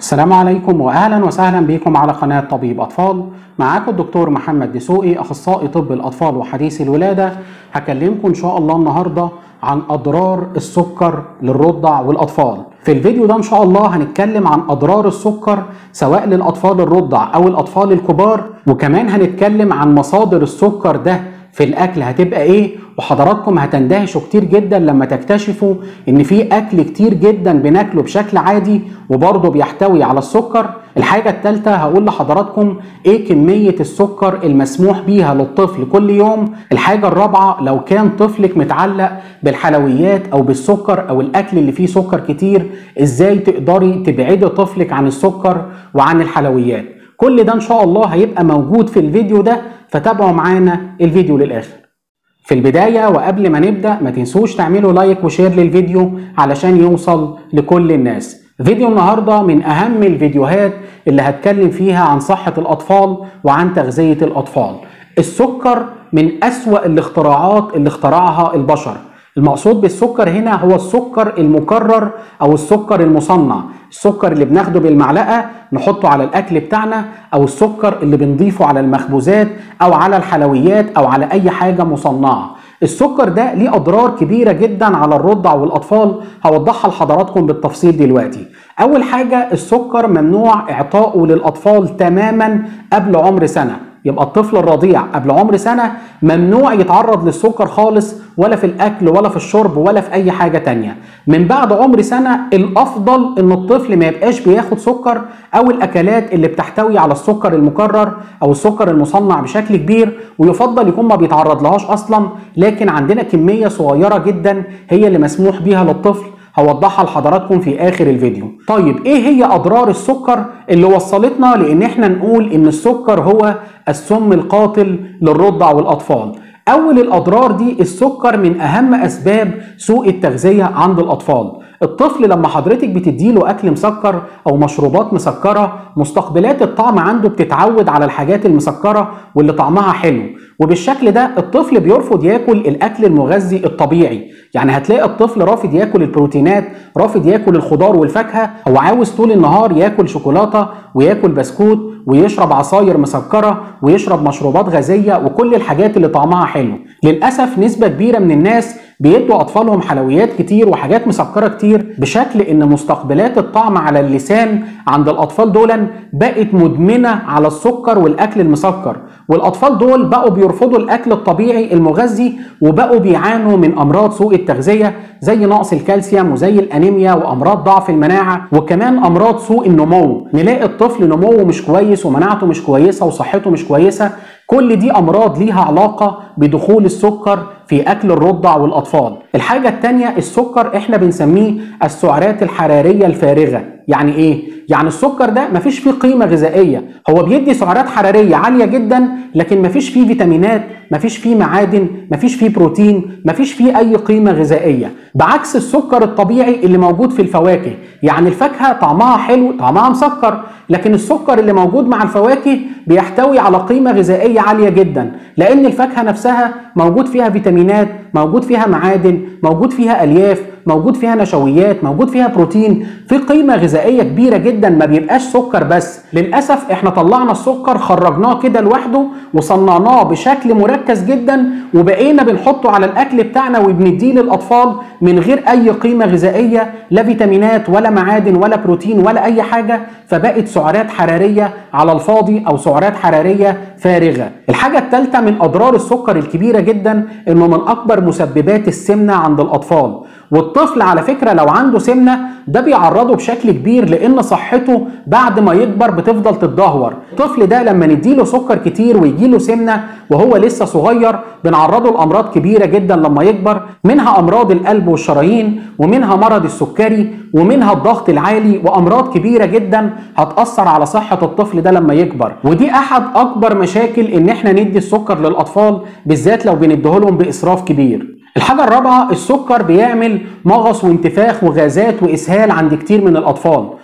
السلام عليكم واهلا وسهلا بكم على قناه طبيب اطفال معاكم الدكتور محمد دسوقي اخصائي طب الاطفال وحديث الولاده هكلمكم ان شاء الله النهارده عن اضرار السكر للرضع والاطفال في الفيديو ده ان شاء الله هنتكلم عن اضرار السكر سواء للاطفال الرضع او الاطفال الكبار وكمان هنتكلم عن مصادر السكر ده في الاكل هتبقى ايه وحضراتكم هتندهشوا كتير جدا لما تكتشفوا ان في اكل كتير جدا بناكله بشكل عادي وبرضه بيحتوي على السكر الحاجة التالتة هقول لحضراتكم ايه كمية السكر المسموح بيها للطفل كل يوم الحاجة الرابعة لو كان طفلك متعلق بالحلويات او بالسكر او الاكل اللي فيه سكر كتير ازاي تقدري تبعدي طفلك عن السكر وعن الحلويات كل ده ان شاء الله هيبقى موجود في الفيديو ده فتابعوا معانا الفيديو للاخر في البداية وقبل ما نبدأ ما تنسوش تعملوا لايك وشير للفيديو علشان يوصل لكل الناس فيديو النهاردة من أهم الفيديوهات اللي هتكلم فيها عن صحة الأطفال وعن تغذية الأطفال السكر من أسوأ الاختراعات اللي اخترعها البشر المقصود بالسكر هنا هو السكر المكرر او السكر المصنع السكر اللي بناخده بالمعلقه نحطه على الاكل بتاعنا او السكر اللي بنضيفه على المخبوزات او على الحلويات او على اي حاجه مصنعه السكر ده ليه اضرار كبيره جدا على الرضع والاطفال هوضحها لحضراتكم بالتفصيل دلوقتي اول حاجه السكر ممنوع اعطائه للاطفال تماما قبل عمر سنه يبقى الطفل الرضيع قبل عمر سنة ممنوع يتعرض للسكر خالص ولا في الأكل ولا في الشرب ولا في أي حاجة تانية من بعد عمر سنة الأفضل إن الطفل ما يبقاش بياخد سكر أو الأكلات اللي بتحتوي على السكر المكرر أو السكر المصنع بشكل كبير ويفضل يكون ما بيتعرض لهاش أصلا لكن عندنا كمية صغيرة جدا هي اللي مسموح بيها للطفل هوضحها لحضراتكم في اخر الفيديو طيب ايه هي اضرار السكر اللي وصلتنا لان احنا نقول ان السكر هو السم القاتل للرضع والاطفال اول الاضرار دي السكر من اهم اسباب سوء التغذيه عند الاطفال الطفل لما حضرتك بتديله اكل مسكر او مشروبات مسكره مستقبلات الطعم عنده بتتعود على الحاجات المسكره واللي طعمها حلو وبالشكل ده الطفل بيرفض ياكل الاكل المغذي الطبيعي يعني هتلاقي الطفل رافض ياكل البروتينات رافض ياكل الخضار والفاكهه هو عاوز طول النهار ياكل شوكولاته وياكل بسكوت ويشرب عصاير مسكره ويشرب مشروبات غازيه وكل الحاجات اللي طعمها حلو للاسف نسبه كبيره من الناس بيدوا اطفالهم حلويات كتير وحاجات مسكره كتير بشكل ان مستقبلات الطعم على اللسان عند الاطفال دول بقت مدمنه على السكر والاكل المسكر والاطفال دول بقوا بيرفضوا الاكل الطبيعي المغذي وبقوا بيعانوا من امراض سوء التغذيه زي نقص الكالسيوم وزي الانيميا وامراض ضعف المناعه وكمان امراض سوء النمو نلاقي الطفل نموه مش كويس ومناعته مش كويسه وصحته مش كويسه كل دي امراض ليها علاقه بدخول السكر في اكل الرضع والاطفال الحاجه الثانيه السكر احنا بنسميه السعرات الحراريه الفارغه يعني ايه يعني السكر ده مفيش فيه قيمه غذائيه هو بيدي سعرات حراريه عاليه جدا لكن مفيش فيه فيتامينات مفيش فيه معادن مفيش فيه بروتين مفيش فيه اي قيمه غذائيه بعكس السكر الطبيعي اللي موجود في الفواكه يعني الفاكهه طعمها حلو طعمها مسكر لكن السكر اللي موجود مع الفواكه بيحتوي على قيمه غذائيه عاليه جدا لان الفاكهه نفسها موجود فيها فيتامينات موجود فيها معادن موجود فيها الياف موجود فيها نشويات موجود فيها بروتين في قيمه غذائيه كبيره جدا ما بيبقاش سكر بس للاسف احنا طلعنا السكر خرجناه كده لوحده وصنعناه بشكل مركز جدا وبقينا بنحطه على الاكل بتاعنا وبنديه للاطفال من غير اي قيمه غذائيه لا فيتامينات ولا معادن ولا بروتين ولا اي حاجه فبقت سعرات حراريه على الفاضي او سعرات حراريه فارغه الحاجه الثالثه من اضرار السكر الكبيره جدا انه من اكبر مسببات السمنه عند الاطفال والطفل على فكره لو عنده سمنه ده بيعرضه بشكل كبير لان صحته بعد ما يكبر بتفضل تتدهور الطفل ده لما نديله سكر كتير ويجيله سمنه وهو لسه صغير بنعرضه لامراض كبيره جدا لما يكبر منها امراض القلب والشرايين ومنها مرض السكري ومنها الضغط العالي وامراض كبيره جدا هتاثر على صحه الطفل ده لما يكبر ودي احد اكبر مشاكل ان احنا ندي السكر للاطفال بالذات لو بنديهولهم باسراف كبير الحاجة الرابعة السكر بيعمل مغص وانتفاخ وغازات وإسهال عند كتير من الأطفال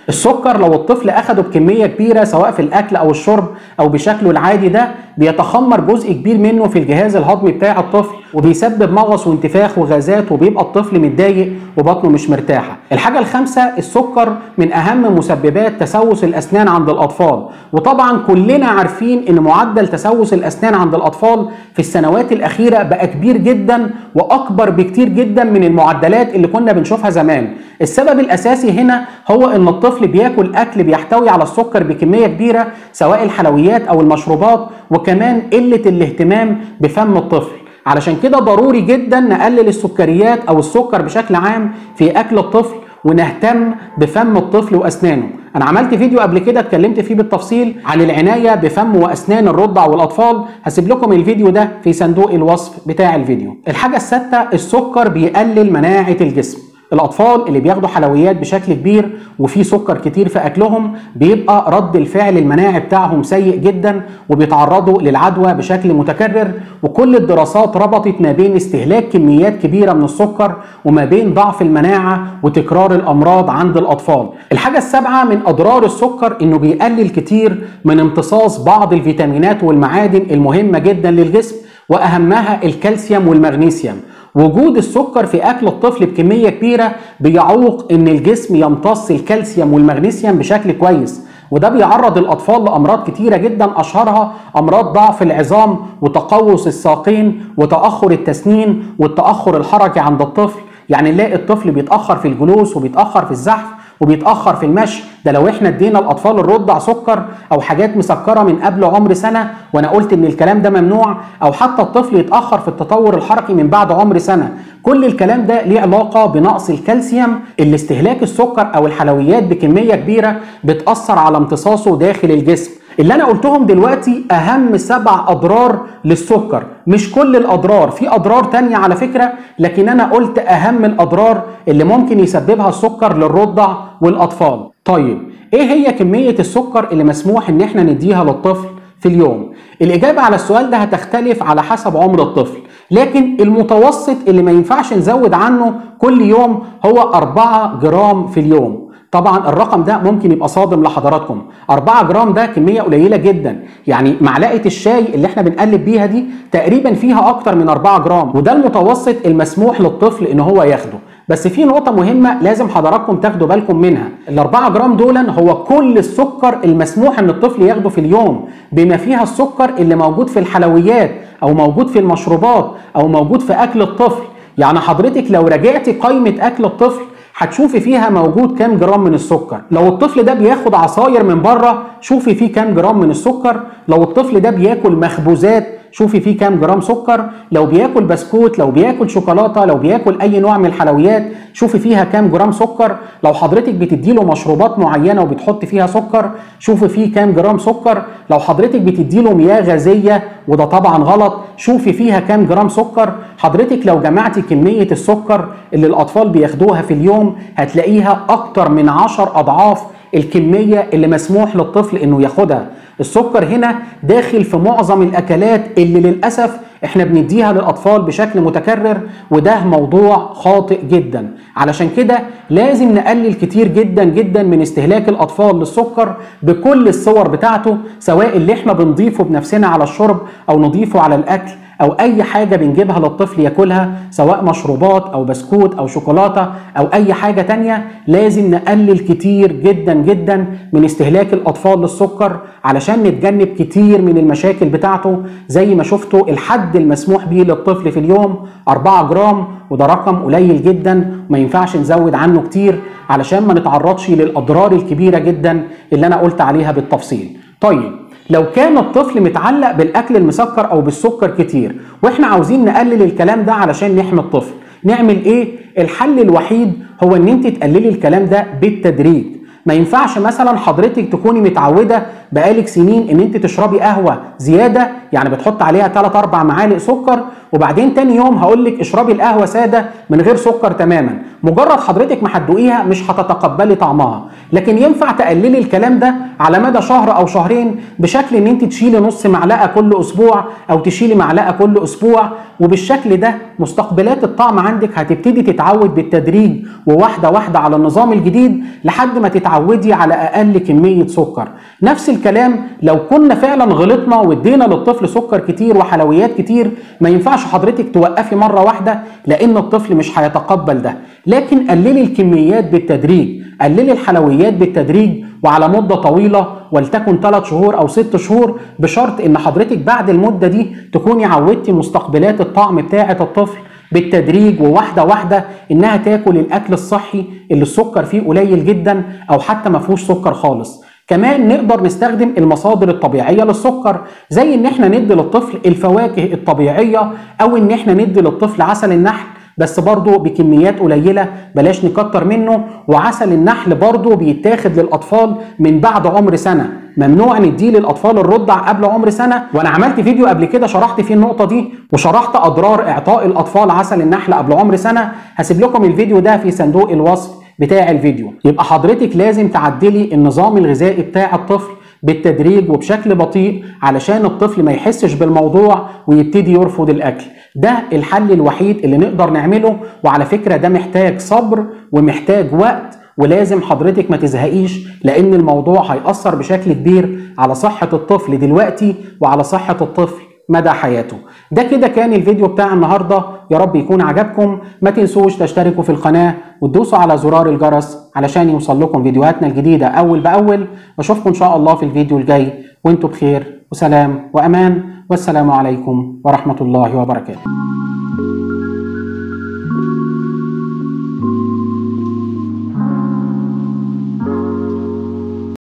السكر لو الطفل اخده بكميه كبيره سواء في الاكل او الشرب او بشكله العادي ده بيتخمر جزء كبير منه في الجهاز الهضمي بتاع الطفل وبيسبب مغص وانتفاخ وغازات وبيبقى الطفل متضايق وبطنه مش مرتاحه الحاجه الخامسه السكر من اهم مسببات تسوس الاسنان عند الاطفال وطبعا كلنا عارفين ان معدل تسوس الاسنان عند الاطفال في السنوات الاخيره بقى كبير جدا واكبر بكتير جدا من المعدلات اللي كنا بنشوفها زمان السبب الاساسي هنا هو ان الطفل بياكل اكل بيحتوي على السكر بكميه كبيره سواء الحلويات او المشروبات وكمان قله الاهتمام بفم الطفل علشان كده ضروري جدا نقلل السكريات او السكر بشكل عام في اكل الطفل ونهتم بفم الطفل واسنانه انا عملت فيديو قبل كده اتكلمت فيه بالتفصيل عن العنايه بفم واسنان الرضع والاطفال هسيب لكم الفيديو ده في صندوق الوصف بتاع الفيديو الحاجه السادسه السكر بيقلل مناعه الجسم الاطفال اللي بياخدوا حلويات بشكل كبير وفي سكر كتير في اكلهم بيبقى رد الفعل المناعي بتاعهم سيء جدا وبيتعرضوا للعدوى بشكل متكرر وكل الدراسات ربطت ما بين استهلاك كميات كبيره من السكر وما بين ضعف المناعه وتكرار الامراض عند الاطفال الحاجه السابعه من اضرار السكر انه بيقلل كتير من امتصاص بعض الفيتامينات والمعادن المهمه جدا للجسم واهمها الكالسيوم والمغنيسيوم وجود السكر في اكل الطفل بكميه كبيره بيعوق ان الجسم يمتص الكالسيوم والمغنيسيوم بشكل كويس وده بيعرض الاطفال لامراض كتيره جدا اشهرها امراض ضعف العظام وتقوس الساقين وتاخر التسنين والتاخر الحركي عند الطفل يعني نلاقي الطفل بيتاخر في الجلوس وبيتاخر في الزحف وبيتاخر في المشي ده لو احنا ادينا الاطفال الرضع سكر او حاجات مسكره من قبل عمر سنه وانا قلت ان الكلام ده ممنوع او حتى الطفل يتاخر في التطور الحركي من بعد عمر سنه كل الكلام ده ليه علاقه بنقص الكالسيوم اللي استهلاك السكر او الحلويات بكميه كبيره بتاثر على امتصاصه داخل الجسم اللي انا قلتهم دلوقتي اهم سبع اضرار للسكر مش كل الاضرار في اضرار تانية على فكرة لكن انا قلت اهم الاضرار اللي ممكن يسببها السكر للرضع والاطفال طيب ايه هي كمية السكر اللي مسموح ان احنا نديها للطفل في اليوم الاجابة على السؤال ده هتختلف على حسب عمر الطفل لكن المتوسط اللي ما ينفعش نزود عنه كل يوم هو 4 جرام في اليوم طبعا الرقم ده ممكن يبقى صادم لحضراتكم 4 جرام ده كميه قليله جدا يعني معلقه الشاي اللي احنا بنقلب بيها دي تقريبا فيها اكتر من 4 جرام وده المتوسط المسموح للطفل ان هو ياخده بس في نقطة مهمة لازم حضراتكم تاخدوا بالكم منها، ال 4 جرام دول هو كل السكر المسموح ان الطفل ياخده في اليوم، بما فيها السكر اللي موجود في الحلويات او موجود في المشروبات او موجود في اكل الطفل، يعني حضرتك لو راجعتي قائمة اكل الطفل هتشوفي فيها موجود كام جرام من السكر لو الطفل ده بياخد عصاير من بره شوفي فيه كام جرام من السكر لو الطفل ده بياكل مخبوزات شوفي فيه كام جرام سكر لو بياكل بسكوت لو بياكل شوكولاته لو بياكل اي نوع من الحلويات شوفي فيها كام جرام سكر لو حضرتك بتديله مشروبات معينه وبتحط فيها سكر شوفي فيه كام جرام سكر لو حضرتك بتديله مياه غازيه وده طبعا غلط شوفي فيها كام جرام سكر حضرتك لو جمعتي كميه السكر اللي الاطفال بياخدوها في اليوم هتلاقيها اكتر من 10 اضعاف الكميه اللي مسموح للطفل انه ياخدها السكر هنا داخل في معظم الاكلات اللي للاسف احنا بنديها للاطفال بشكل متكرر وده موضوع خاطئ جدا علشان كده لازم نقلل كتير جدا جدا من استهلاك الاطفال للسكر بكل الصور بتاعته سواء اللي احنا بنضيفه بنفسنا على الشرب او نضيفه على الاكل او اي حاجه بنجيبها للطفل ياكلها سواء مشروبات او بسكوت او شوكولاته او اي حاجه تانية لازم نقلل كتير جدا جدا من استهلاك الاطفال للسكر علشان نتجنب كتير من المشاكل بتاعته زي ما شفتوا الحد المسموح به للطفل في اليوم 4 جرام وده رقم قليل جدا وما ينفعش نزود عنه كتير علشان ما نتعرضش للاضرار الكبيره جدا اللي انا قلت عليها بالتفصيل طيب لو كان الطفل متعلق بالاكل المسكر او بالسكر كتير واحنا عاوزين نقلل الكلام ده علشان نحمي الطفل نعمل ايه الحل الوحيد هو ان انت تقللي الكلام ده بالتدريج ما ينفعش مثلا حضرتك تكوني متعوده بقالك سنين ان انت تشربي قهوه زياده يعني بتحط عليها 3 4 معالق سكر وبعدين تاني يوم هقول لك اشربي القهوه ساده من غير سكر تماما مجرد حضرتك ما هتدوقيها مش هتتقبلي طعمها لكن ينفع تقللي الكلام ده على مدى شهر او شهرين بشكل ان انت تشيلي نص معلقه كل اسبوع او تشيلي معلقه كل اسبوع وبالشكل ده مستقبلات الطعم عندك هتبتدي تتعود بالتدريج وواحده واحده على النظام الجديد لحد ما تتعودي على اقل كميه سكر نفس الكلام لو كنا فعلا غلطنا وادينا للطفل سكر كتير وحلويات كتير ما ينفعش حضرتك توقفي مره واحده لان الطفل مش هيتقبل ده لكن قللي الكميات بالتدريج قللي الحلويات بالتدريج وعلى مدة طويلة ولتكن 3 شهور أو 6 شهور بشرط إن حضرتك بعد المدة دي تكوني عودتي مستقبلات الطعم بتاعة الطفل بالتدريج وواحدة واحدة إنها تاكل الأكل الصحي اللي السكر فيه قليل جدا أو حتى ما فيهوش سكر خالص كمان نقدر نستخدم المصادر الطبيعية للسكر زي ان احنا ندي للطفل الفواكه الطبيعية او ان احنا ندي للطفل عسل النحل بس برضه بكميات قليلة بلاش نكتر منه وعسل النحل برضه بيتاخد للأطفال من بعد عمر سنة ممنوع نديه للأطفال الرضع قبل عمر سنة وأنا عملت فيديو قبل كده شرحت فيه النقطة دي وشرحت أضرار إعطاء الأطفال عسل النحل قبل عمر سنة هسيب لكم الفيديو ده في صندوق الوصف بتاع الفيديو يبقى حضرتك لازم تعدلي النظام الغذائي بتاع الطفل بالتدريج وبشكل بطيء علشان الطفل ما يحسش بالموضوع ويبتدي يرفض الاكل ده الحل الوحيد اللي نقدر نعمله وعلى فكره ده محتاج صبر ومحتاج وقت ولازم حضرتك ما تزهقيش لان الموضوع هيأثر بشكل كبير على صحة الطفل دلوقتي وعلى صحة الطفل مدى حياته ده كده كان الفيديو بتاع النهاردة يا رب يكون عجبكم ما تنسوش تشتركوا في القناة وتدوسوا على زرار الجرس علشان يوصل لكم فيديوهاتنا الجديدة أول بأول واشوفكم إن شاء الله في الفيديو الجاي وانتم بخير وسلام وأمان والسلام عليكم ورحمة الله وبركاته